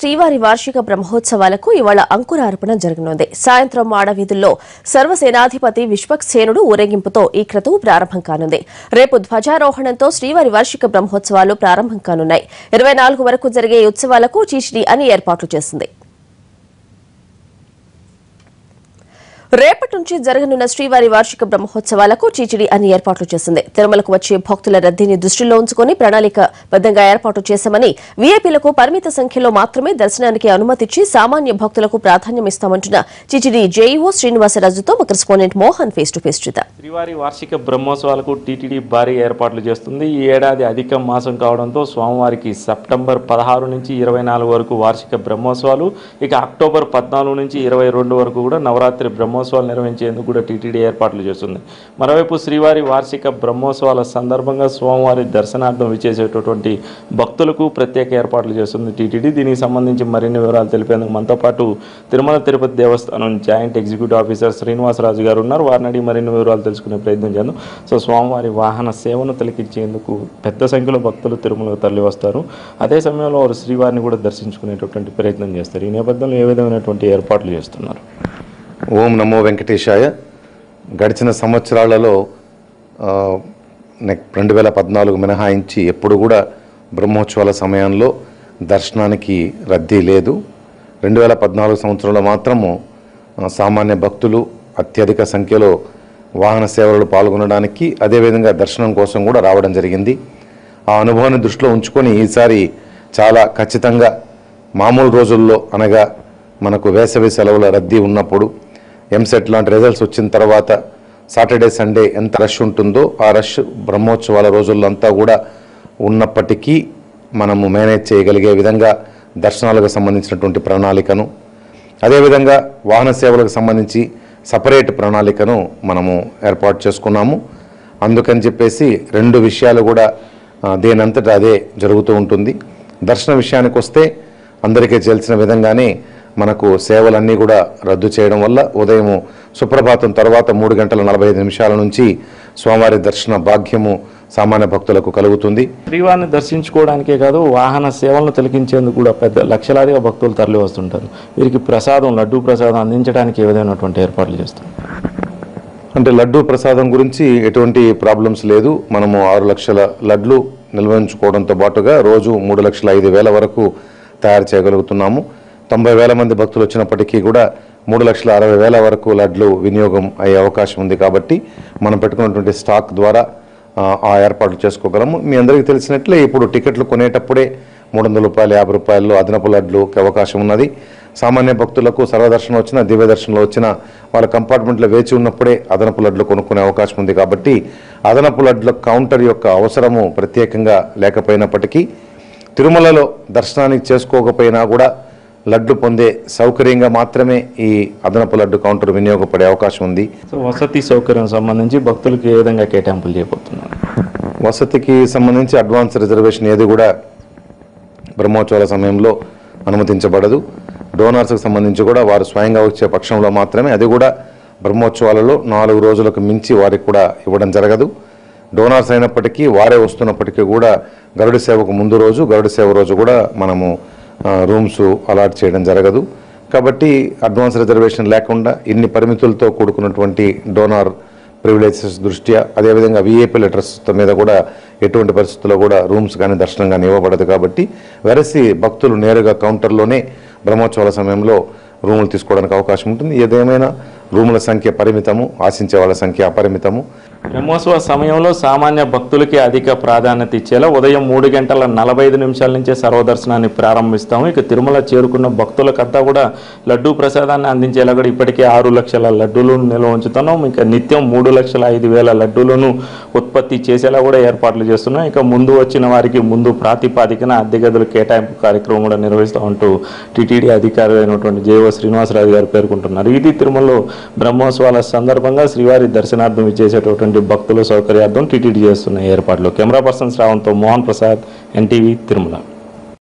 శ్రీవారి వార్షిక బ్రహ్మోత్సవాలకు ఇవాళ అంకురార్పణ జరగనుంది సాయంత్రం మాడవీధుల్లో సర్వసేనాధిపతి విశ్వక్సేనుడు ఊరేగింపుతో ఈ క్రతువు ప్రారంభం కానుంది రేపు ధ్వజారోహణంతో శ్రీవారి వార్షిక బ్రహ్మోత్సవాలు ప్రారంభం కానున్నాయి ఇరవై నాలుగు వరకు జరిగే ఈ ఉత్సవాలకు చీచిడి అని ఏర్పాట్లు చేసింది రేపటి నుంచి జరగనున్న శ్రీవారి వార్షిక బ్రహ్మోత్సవాలకు చీచిడి అని ఏర్పాట్లు చేసింది తిరుమలకు వచ్చే భక్తుల రద్దీని దృష్టిలో ఉంచుకుని ప్రణాళికబద్దంగా ఏర్పాటు చేశామని వీఐపీలకు పరిమిత సంఖ్యలో మాత్రమే దర్శనానికి అనుమతిచ్చి సామాన్య భక్తులకు ప్రాధాన్యం ఇస్తామంటున్న చీచిడి జేఈఓ శ్రీనివాసరాజుతో మా correspondent Mohan face to face చూద్దాం శ్రీవారి వార్షిక బ్రహ్మోత్సవాలకు టీటీడీ భారీ ఏర్పాట్లు చేస్తుంది ఈ ఏడాది అధిక మాసం కావడంతో స్వామివారికి సెప్టెంబర్ పదహారు నుంచి ఇరవై నాలుగు వరకు వార్షిక బ్రహ్మోత్సవాలు ఇక అక్టోబర్ పద్నాలుగు నుంచి ఇరవై రెండు వరకు కూడా నవరాత్రి బ్రహ్మోత్సవాలు నిర్వహించేందుకు కూడా టీటీడీ ఏర్పాట్లు చేస్తుంది మరోవైపు శ్రీవారి వార్షిక బ్రహ్మోత్సవాల సందర్భంగా స్వామివారి దర్శనార్థం విచ్చేసేటటువంటి భక్తులకు ప్రత్యేక ఏర్పాట్లు చేస్తుంది టీటీడీ దీనికి సంబంధించి మరిన్ని వివరాలు తెలిపేందుకు మనతో పాటు తిరుమల తిరుపతి దేవస్థానం జాయింట్ ఎగ్జిక్యూటివ్ ఆఫీసర్ శ్రీనివాసరాజు గారు ఉన్నారు వారిని అడిగి మరిన్ని వివరాలు తెలుసుకునే ప్రయత్నం చేద్దాం సో స్వామివారి వాహన సేవను తిలకించేందుకు పెద్ద సంఖ్యలో భక్తులు తిరుమలకు తరలి వస్తారు అదే సమయంలో వారు శ్రీవారిని కూడా దర్శించుకునేటటువంటి ప్రయత్నం చేస్తారు ఈ నేపథ్యంలో ఏ విధమైనటువంటి ఏర్పాట్లు చేస్తున్నారు ఓం నమో వెంకటేశాయ గడిచిన సంవత్సరాలలో ఆ, నెక్ రెండు వేల పద్నాలుగు మినహాయించి ఎప్పుడు కూడా బ్రహ్మోత్సవాల సమయంలో దర్శనానికి రద్దీ లేదు రెండు వేల పద్నాలుగు సంవత్సరంలో మాత్రము ఆ, సామాన్య భక్తులు అత్యధిక సంఖ్యలో వాహన సేవలు పాల్గొనడానికి అదేవిధంగా దర్శనం కోసం కూడా రావడం జరిగింది ఆ అనుభవాన్ని దృష్టిలో ఉంచుకొని ఈసారి చాలా ఖచ్చితంగా మామూలు రోజుల్లో అనగా మనకు వేసవి సెలవుల రద్దీ ఉన్నప్పుడు ఎంసెట్ లాంటి రిజల్ట్స్ వచ్చిన తర్వాత సాటర్డే సండే ఎంత రష్ ఉంటుందో ఆ రష్ బ్రహ్మోత్సవాల రోజుల్లో అంతా కూడా ఉన్నప్పటికీ మనము మేనేజ్ చేయగలిగే విధంగా దర్శనాలకు సంబంధించినటువంటి ప్రణాళికను అదేవిధంగా వాహన సేవలకు సంబంధించి సపరేట్ ప్రణాళికను మనము ఏర్పాటు చేసుకున్నాము అందుకని చెప్పేసి రెండు విషయాలు కూడా ఆ, దేనంతటా అదే జరుగుతూ ఉంటుంది దర్శన విషయానికి వస్తే అందరికీ తెలిసిన విధంగానే మనకు సేవలన్నీ కూడా రద్దు చేయడం వల్ల ఉదయం సుప్రభాతం తర్వాత మూడు గంటల నలభై ఐదు నిమిషాల నుంచి స్వామివారి దర్శన భాగ్యము సామాన్య భక్తులకు కలుగుతుంది శ్రీవారిని దర్శించుకోవడానికే కాదు వాహన సేవలను తిలకించేందుకు కూడా పెద్ద లక్షలాదిగా భక్తులు తరలి వస్తుంటారు వీరికి ప్రసాదం లడ్డూ ప్రసాదం అందించడానికి ఏ విధమైనటువంటి ఏర్పాట్లు చేస్తున్నారు అంటే లడ్డు ప్రసాదం గురించి ఎటువంటి ప్రాబ్లమ్స్ లేదు మనము ఆరు లక్షల లడ్లు నిల్వ ఉంచుకోవడంతో పాటుగా రోజు మూడు లక్షల ఐదు వేల వరకు తయారు చేయగలుగుతున్నాము తొంభై వేల మంది భక్తులు వచ్చినప్పటికీ కూడా మూడు లక్షల అరవై వేల వరకు లడ్లు వినియోగం అయ్యే అవకాశం ఉంది కాబట్టి మనం పెట్టుకున్నటువంటి స్టాక్ ద్వారా ఆ, ఆ ఏర్పాట్లు చేసుకోగలము మీ అందరికీ తెలిసినట్లే ఇప్పుడు టికెట్లు కొనేటప్పుడే మూడు వందల రూపాయలు యాభై రూపాయలు అదనపు లడ్లుకి అవకాశం ఉన్నది సామాన్య భక్తులకు సర్వదర్శనం వచ్చిన దివ్య దర్శనంలో వచ్చిన వాళ్ళ కంపార్ట్మెంట్లో వేచి ఉన్నప్పుడే అదనపు లడ్లు కొనుక్కునే అవకాశం ఉంది కాబట్టి అదనపు లడ్ల కౌంటర్ యొక్క అవసరము ప్రత్యేకంగా లేకపోయినప్పటికీ తిరుమలలో దర్శనానికి చేసుకోకపోయినా కూడా లడ్డు పొందే సౌకర్యంగా మాత్రమే ఈ అదనపు లడ్డు కౌంటర్ వినియోగపడే అవకాశం ఉంది సో వసతి సౌకర్యం సంబంధించి భక్తులకు ఏ విధంగా కేటాయింపులు చేయబోతున్నారు వసతికి సంబంధించి అడ్వాన్స్ రిజర్వేషన్ ఏది కూడా బ్రహ్మోత్సవాల సమయంలో అనుమతించబడదు డోనార్స్కి సంబంధించి కూడా వారు స్వయంగా వచ్చే పక్షంలో మాత్రమే అది కూడా బ్రహ్మోత్సవాలలో నాలుగు రోజులకు మించి వారికి కూడా ఇవ్వడం జరగదు డోనార్స్ అయినప్పటికీ వారే వస్తున్నప్పటికీ కూడా గరుడ సేవకు ముందు రోజు గరుడ సేవ రోజు కూడా మనము ఆ, రూమ్స్ అలాట్ చేయడం జరగదు కాబట్టి అడ్వాన్స్ రిజర్వేషన్ లేకుండా ఇన్ని పరిమితులతో కూడుకున్నటువంటి డోనార్ ప్రివిలేజెస్ దృష్ట్యా అదేవిధంగా విఏపీ లెటర్స్ మీద కూడా ఎటువంటి పరిస్థితుల్లో కూడా రూమ్స్ కానీ దర్శనం కానీ ఇవ్వబడదు కాబట్టి వెరసి భక్తులు నేరుగా కౌంటర్లోనే బ్రహ్మోత్సవాల సమయంలో రూములు తీసుకోవడానికి అవకాశం ఉంటుంది ఏదేమైనా రూముల సంఖ్య పరిమితము ఆశించే వాళ్ళ సంఖ్య అపరిమితము బ్రహ్మోత్సవ సమయంలో సామాన్య భక్తులకి అధిక ప్రాధాన్యత ఇచ్చేలా ఉదయం మూడు గంటల నలభై ఐదు నిమిషాల నుంచే సర్వదర్శనాన్ని ప్రారంభిస్తాము ఇక తిరుమల చేరుకున్న భక్తులకంతా కూడా లడ్డూ ప్రసాదాన్ని అందించేలా కూడా ఇప్పటికే ఆరు లక్షల లడ్డూలను నిల్వ ఉంచుతున్నాం ఇక నిత్యం మూడు లక్షల ఐదు వేల లడ్డూలను ఉత్పత్తి చేసేలా కూడా ఏర్పాట్లు చేస్తున్నాం ఇక ముందు వచ్చిన వారికి ముందు ప్రాతిపాదికన అద్దె గదుల కేటాయింపు కార్యక్రమం కూడా నిర్వహిస్తామంటూ టీటీడీ అధికారి అయినటువంటి జేఓ శ్రీనివాసరాజు గారు పేర్కొంటున్నారు ఇది తిరుమలలో బ్రహ్మోత్సవాల సందర్భంగా శ్రీవారి దర్శనార్థం ఇచ్చేసేటటువంటి భక్తుల సౌకర్యార్థం టీటీడీ చేస్తున్న ఏర్పాట్లు కెమెరా పర్సన్ శ్రావంతో మోహన్ ప్రసాద్ ఎన్టీవీ తిరుమల